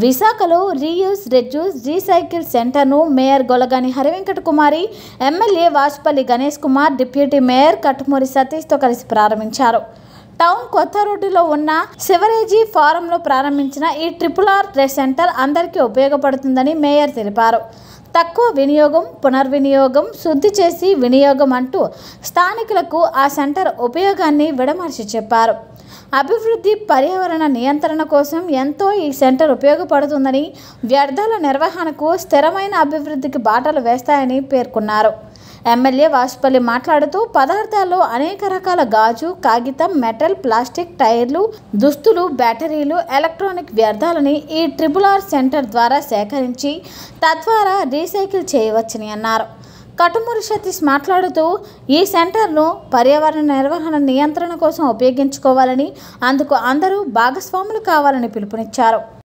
విశాఖలో reuse reduce recycle సెంటర్ను mayor Golagani Harivenkata Kumari MLA Vajpalli Ganesh Kumar deputy mayor Kattumuri సతీష్తో కలిసి ప్రారంభించారు టౌన్ కొత్త రోడ్డులో ఉన్న సివరేజీ ఫారంలో ప్రారంభించిన ఈ ట్రిపుల్ ఆర్ సెంటర్ అందరికీ ఉపయోగపడుతుందని మేయర్ తెలిపారు తక్కువ వినియోగం పునర్వినియోగం శుద్ధి చేసి వినియోగం అంటూ స్థానికులకు ఆ సెంటర్ ఉపయోగాన్ని విడమర్చి చెప్పారు అభివృద్ధి పర్యావరణ నియంత్రణ కోసం ఎంతో ఈ సెంటర్ ఉపయోగపడుతుందని వ్యర్థాల నిర్వహణకు స్థిరమైన అభివృద్ధికి బాటలు వేస్తాయని పేర్కొన్నారు ఎమ్మెల్యే వాసుపల్లి మాట్లాడుతూ పదార్థాల్లో అనేక రకాల గాజు కాగితం మెటల్ ప్లాస్టిక్ టైర్లు దుస్తులు బ్యాటరీలు ఎలక్ట్రానిక్ వ్యర్థాలని ఈ ట్రిపుల్ ఆర్ సెంటర్ ద్వారా సేకరించి తద్వారా రీసైకిల్ చేయవచ్చని అన్నారు కటుమూరి సతీష్ మాట్లాడుతూ ఈ సెంటర్ను పర్యావరణ నిర్వహణ నియంత్రణ కోసం ఉపయోగించుకోవాలని అందుకు అందరూ భాగస్వాములు కావాలని పిలుపునిచ్చారు